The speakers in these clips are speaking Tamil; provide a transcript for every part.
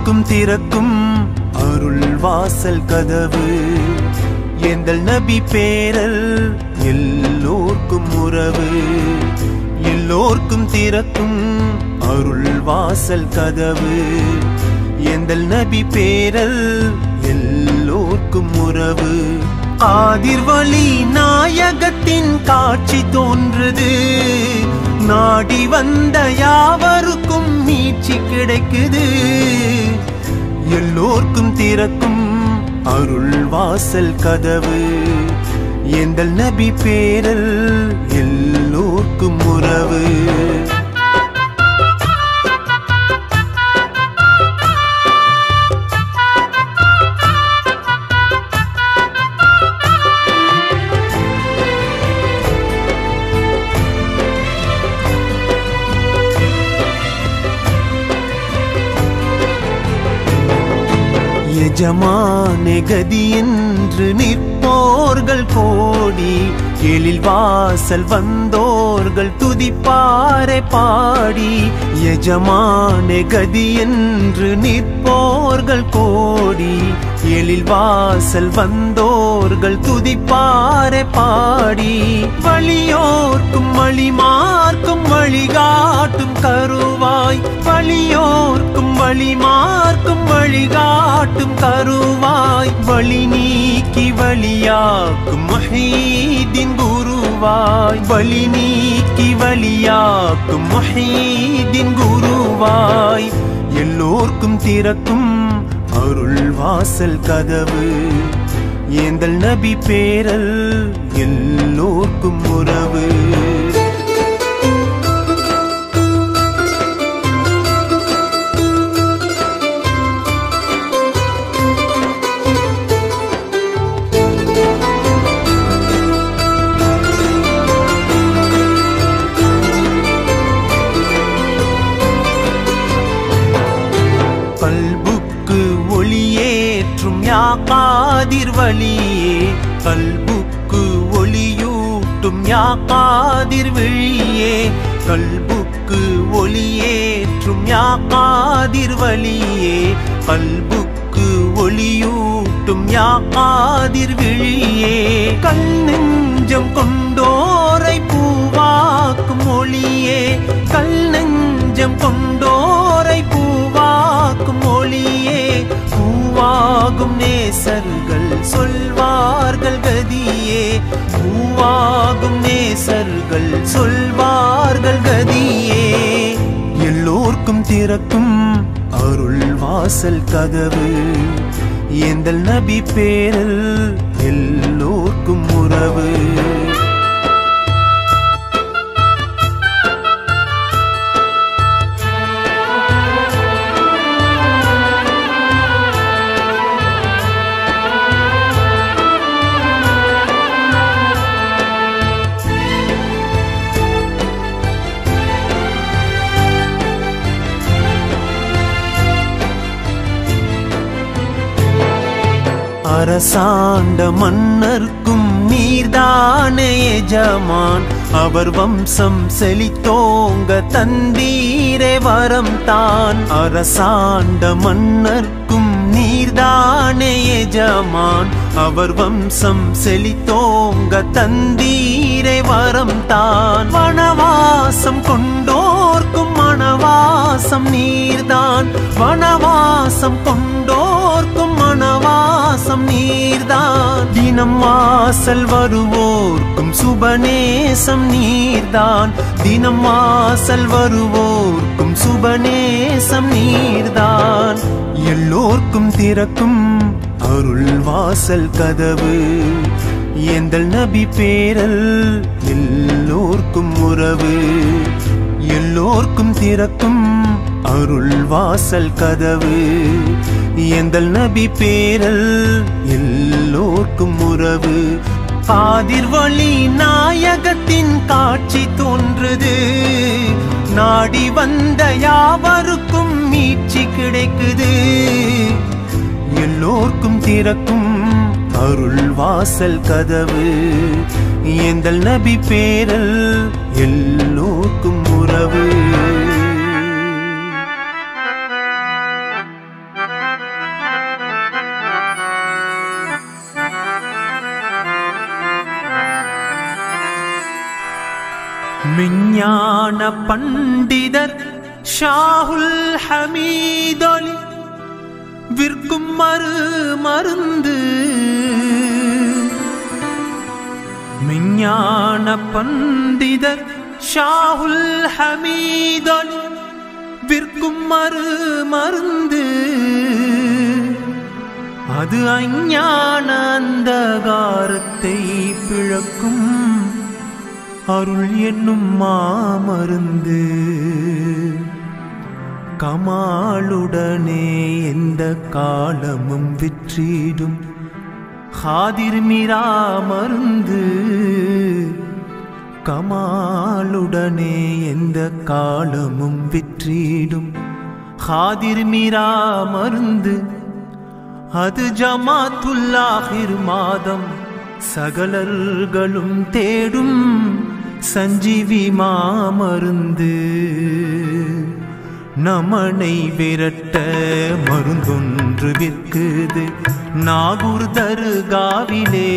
எல்லோர்க்கும் திறக்கும் அருள் வாசல் கதவு எந்தல் நபி பேரல் எல்லோர்க்கும் உறவு எல்லோர்க்கும் திறக்கும் அருள் வாசல் கதவு எந்தல் நபி பேரல் எல்லோர்க்கும் உறவு ஆதிர் வழி நாயகத்தின் காட்சி தோன்றுது நாடி வந்த யாவருக்கும் மீட்சி கிடைக்குது எல்லோர்க்கும் திறக்கும் அருள் வாசல் கதவு எந்தல் நபி பேரல் எல்லோர்க்கும் உறவு எஜமானே கதி என்று நிற்போர்கள் கோடி எழில் வாசல் வந்தோர்கள் துதிப்பாரை பாடி எஜமானே கதி என்று நிற்போர்கள் கோடி எழில் வாசல் வந்தோர்கள் துதிப்பாரை பாடி வழியோர்க்கும் வழிமார்க்கும் வழிகாட்டும் கருவாய் வழியோர்க்கும் வழிமார்க்கும் வழிகாட்டும் கருவாய் வழி நீக்கி வழியாக்கும் மஹீதின் குருவாய் வழி நீக்கி வழியாக்கும் மஹீதின் குருவாய் எல்லோர்க்கும் திறக்கும் அருள் வாசல் கதவு ஏந்தல் நபி பேரல் எல்லோர்க்கும் உறவு கல்புக்கு ஒளியேற்றும் யாக்காதிர் வழியே கல்புக்கு ஒளியூட்டும் யாக்காதிர் விழியே கல்புக்கு ஒளியேற்றும் யாக்காதிர் வழியே கல்புக்கு ஒளியூட்டும் யாக்காதிர் விழியே கல் நெஞ்சம் கொண்டோரை பூவாக்கும் ஒளியே கல் நெஞ்சம் கொண்டோரை பூவாக்கும் ஒளியே பூவாகும் நேசர்கள் சொல்வார்கள் கதியே பூவாகும் நேசர்கள் சொல்வார்கள் கதியே எல்லோர்க்கும் திறக்கும் அருள் வாசல் கதவு ஏந்தல் நபி பேரல் எல்லோர்க்கும் உறவு அரசாண்ட மன்னர்க்கும் நீர்தானே எஜமான் அவர் வம்சம் செழித்தோங்க தந்தீரே வரம் தான் அரசாண்ட மன்னர்க்கும் நீர்தானே எஜமான் அவர் வம்சம் செழித்தோங்க தந்தீரே வரம் தான் வனவாசம் கொண்டோர்க்கும் மனவாசம் நீர்தான் வனவாசம் கொண்டோர்க்கும் மனவாசம் நீர்தான் தினம் வாசல் வருவோர்க்கும் சுபநேசம் நீர்தான் தினம் வாசல் வருவோர்க்கும் சுபநேசம் நீர்தான் எல்லோர்க்கும் திறக்கும் அருள் வாசல் கதவு எந்தல் நபி பேரல் எல்லோர்க்கும் உறவு எல்லோர்க்கும் திறக்கும் அருள் வாசல் கதவு எந்தல் நபி பேரல் எல்லோர்க்கும் உறவு ஆதிர் வழி நாயகத்தின் காட்சி தோன்றுது நாடி வந்த யாவருக்கும் மீட்சி கிடைக்குது எல்லோர்க்கும் திறக்கும் அருள் வாசல் கதவு எந்தல் நபி பேரல் எல்லோர்க்கும் உறவு விஞ்ஞான பண்டிதர் ஷாஹுல் ஹமீதொலி விற்கும் மறு மருந்து விஞ்ஞான பண்டிதர் ஷாஹுல் ஹமீதொலி விற்கும் மறு மருந்து அது அஞ்ஞான அந்தகாரத்தை பிழக்கும் அருள் என்னும் மாமருந்து கமாலுடனே எந்த காலமும் விற்றிடும் ஹாதிர் மிரா மருந்து கமாலுடனே எந்த காலமும் விற்றிடும் ஹாதிர் மிரா மருந்து அது ஜமாத்துல்லாஹிர் மாதம் சகலர்களும் தேடும் சஞ்சீவி மாமருந்து நமனை விரட்ட மருந்தொன்று விற்குது நாகூர் தருகாவிலே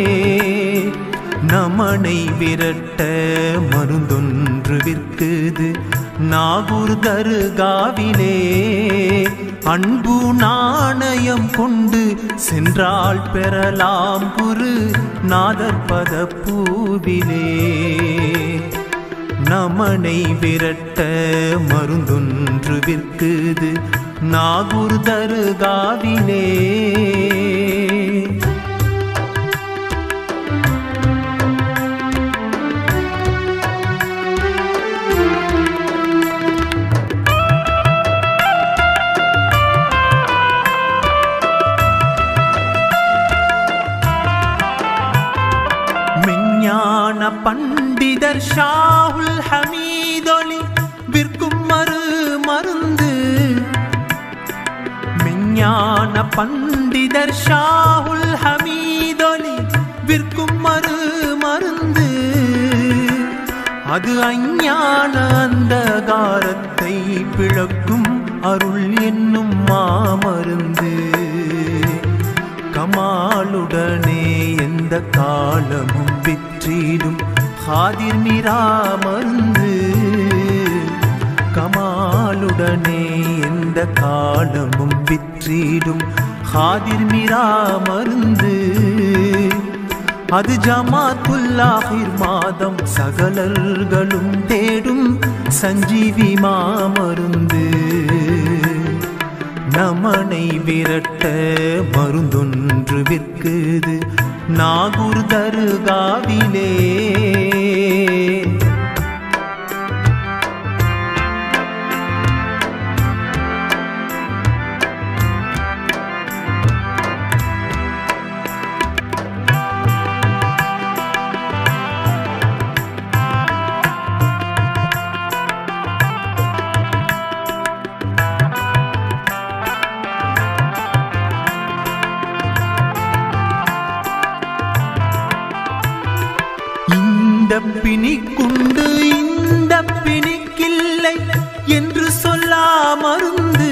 நமனை விரட்ட மருந்தொன்று விற்குது நாகூர் தருகாவிலே அன்பு நாணயம் கொண்டு சென்றால் பெறலாம் குரு நாதற்பத பூவிலே நமனை விரட்ட மருந்தொன்று விற்குது நாகூர் தருகாவிலே மெஞ்ஞான பண்டிதர் ஷாஹுல் ஹமீதொலி விற்கும் மறு மருந்து மெஞ்ஞான பண்டிதர் ஷாஹுல் ஹமீதொலி விற்கும் மறு மருந்து அது அஞ்ஞான அந்தகாரத்தை பிளக்கும் அருள் என்னும் மாமருந்து கமாலுடனே எந்த காலமும் விற்றிடும் ஹாதிர் மிரா மருந்து கமாலுடனே எந்த காலமும் விற்றிடும் ஹாதிர் மிரா மருந்து அது ஜமாத்துல்லாஹிர் மாதம் சகலர்களும் தேடும் சஞ்சீவி மாமருந்து நமனை விரட்ட மருந்தொன்று விற்குது நாகூர் தருகாவிலே இந்த பிணிக்குண்டு இந்த பிணிக்கில்லை என்று சொல்லா மருந்து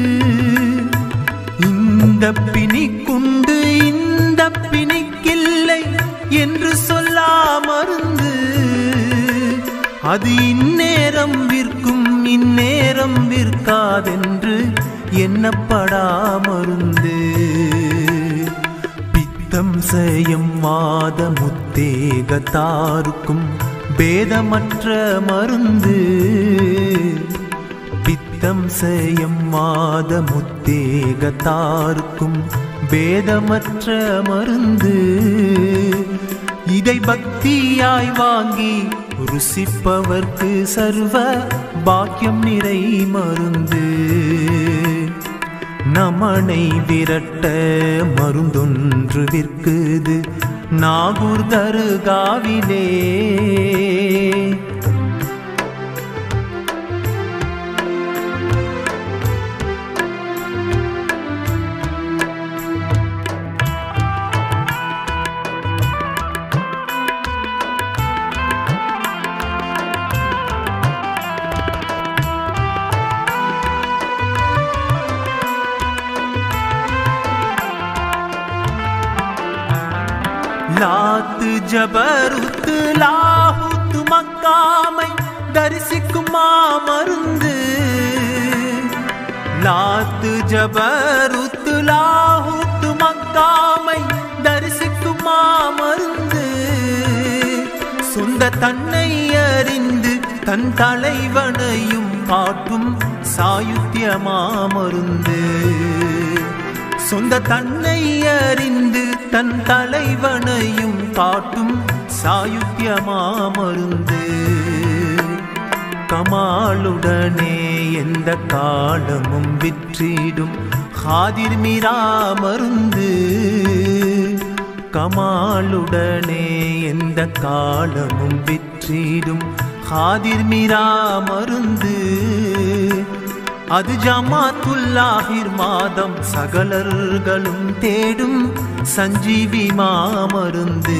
இந்த பிணிக்குண்டு இந்த பிணிக்கில்லை என்று சொல்லா மருந்து அது இந்நேரம் விற்கும் இந்நேரம் விற்காதென்று எண்ணப்படா மருந்து பித்தம் செய்யும் வாத முத்தேகத்தாருக்கும் பேதமற்ற மருந்து பித்தம் செய்யும் வாத முத்தேகத்தாருக்கும் பேதமற்ற மருந்து இதை பக்தியாய் வாங்கி ருசிப்பவர்க்கு சர்வ பாக்கியம் நிறை மருந்து நமனை விரட்ட மருந்தொன்று விற்குது நாகூர் தருகாவிலே லாத்து ஜபருத்து லாஹுத் லாஹூத்து மக்காமை தரிசிக்கும் மாமருந்து லாத்து ஜபருத்து லாஹூத்து மக்காமை தரிசிக்கும் மாமருந்து சொந்த தன்னை அறிந்து தன் தலைவனையும் காட்டும் சாயுத்தியமாமருந்து சொந்த தன்னை அறிந்து தன் தலைவனையும் காட்டும் சாயுத்தியமாமருந்து கமாலுடனே எந்த காலமும் விற்றிடும் ஹாதிர் மீரா மருந்து கமாலுடனே எந்த காலமும் விற்றிடும் ஹாதிர் மீரா மருந்து அது ஜமாத்துல்லாஹிர் மாதம் சகலர்களும் தேடும் சஞ்சீவி மாமருந்து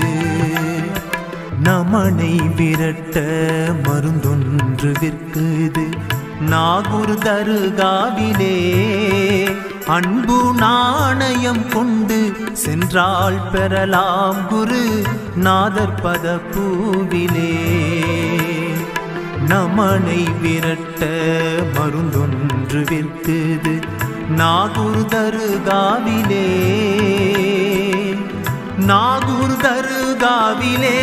நமனை விரட்ட மருந்தொன்று விற்குது நாகூர் தருகாவிலே அன்பு நாணயம் கொண்டு சென்றால் பெறலாம் குரு நாதர் பத பூவிலே நமனை விரட்ட மருந்தொன்று விற்குது நாகூர் தருகாவிலே நாகூர் தருகாவிலே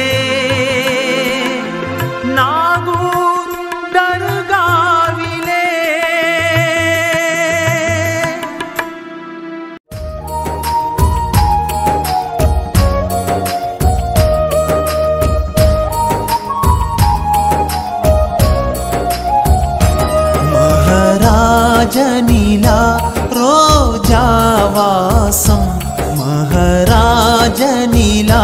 நாகூர் தருகாவிலே மகராஜனிலா ரோஜாவாசம் மகராஜனிலா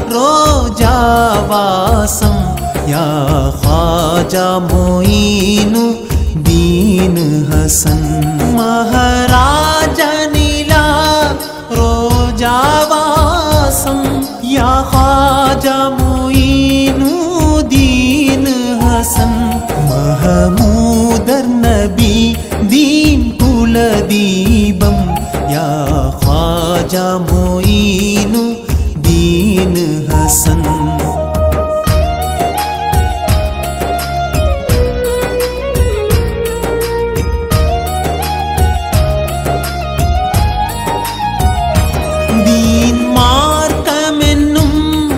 ரோஜாவாசம் யா ஹாஜா மொயினு தீன் ஹசன் மகராஜனிலா ரோஜாவாசம் யா ஹாஜா மொயினு தீன் ஹசன் மஹமூதர் நபி தீன் குலதீபம் யா ஹாஜா மொயினு தீன் ஹசன் தீன் மார்க்கமென்னும்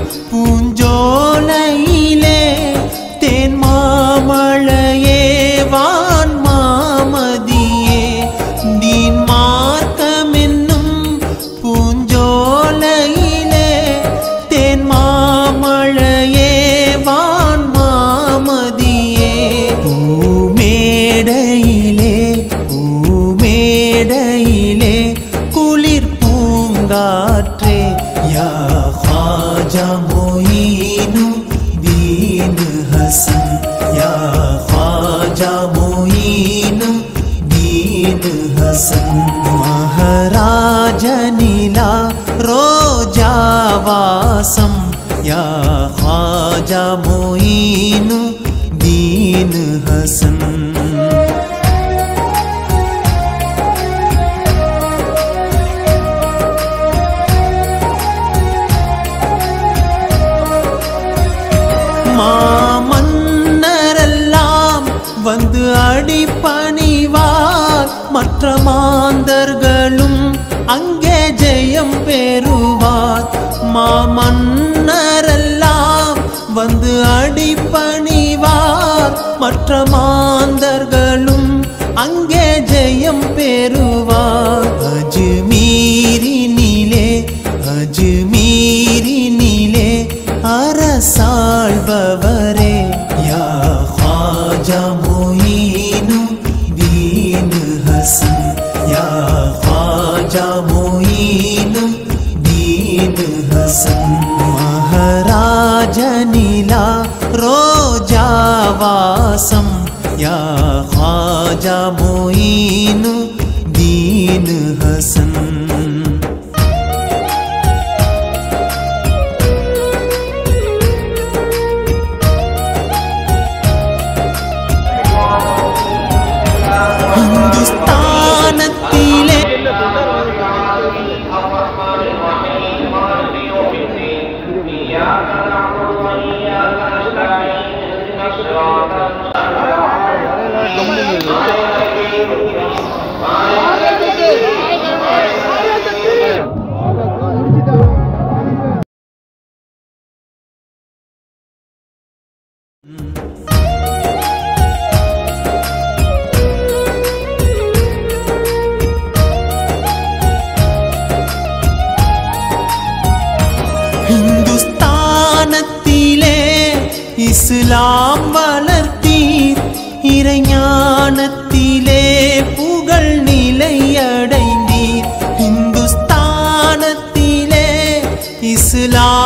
பூஞ்சோலையிலே தேன் மாமழையே வான் மாமதியே தீன் மார்க்கமென்னும் பூஞ்சோலையிலே தேன் மாமழையே வான் மாமதியே பூமேடையிலே பூமேடையிலே குளிர் பூங்காற்றே யா ஹாஜா மொயினு தீன் ஹசன் யா ஹாஜா மொயினு தீன் ஹசன் மகராஜனிலா ரோஜாவாசம் யா ஹாஜா மொயினு தீன் ஹசன் மாமன்னரெல்லாம் வந்து அடிபணிவார் மற்ற மாந்தர்களும் அங்கே ஜெயம் பெறுவார் மாமன்னரெல்லாம் வந்து அடிபணிவார் மற்ற மாந்தர்களும் அங்கே ஜெயம் பெறுவார் அஜ்மீரினிலே அஜ்மீரினிலே அரசாள்பவரே யா ஹாஜா மொயினு தீன் ஹசன் யா ஹாஜா மொயினு தீன் ஹசன் மகராஜனிலா ரோஜாவாசம் யா ஹாஜா மொயினு தீன் ஹசன் இந்துஸ்தானத்திலே الرحمن الرحيم مالك يوم الدين إياك نعبد وإياك نستعين இந்துஸ்தானத்திலே இஸ்லாம் வளர்த்தீர் இறைஞானத்திலே புகழ் நிலையடைந்தீர் இந்துஸ்தானத்திலே இஸ்லாம்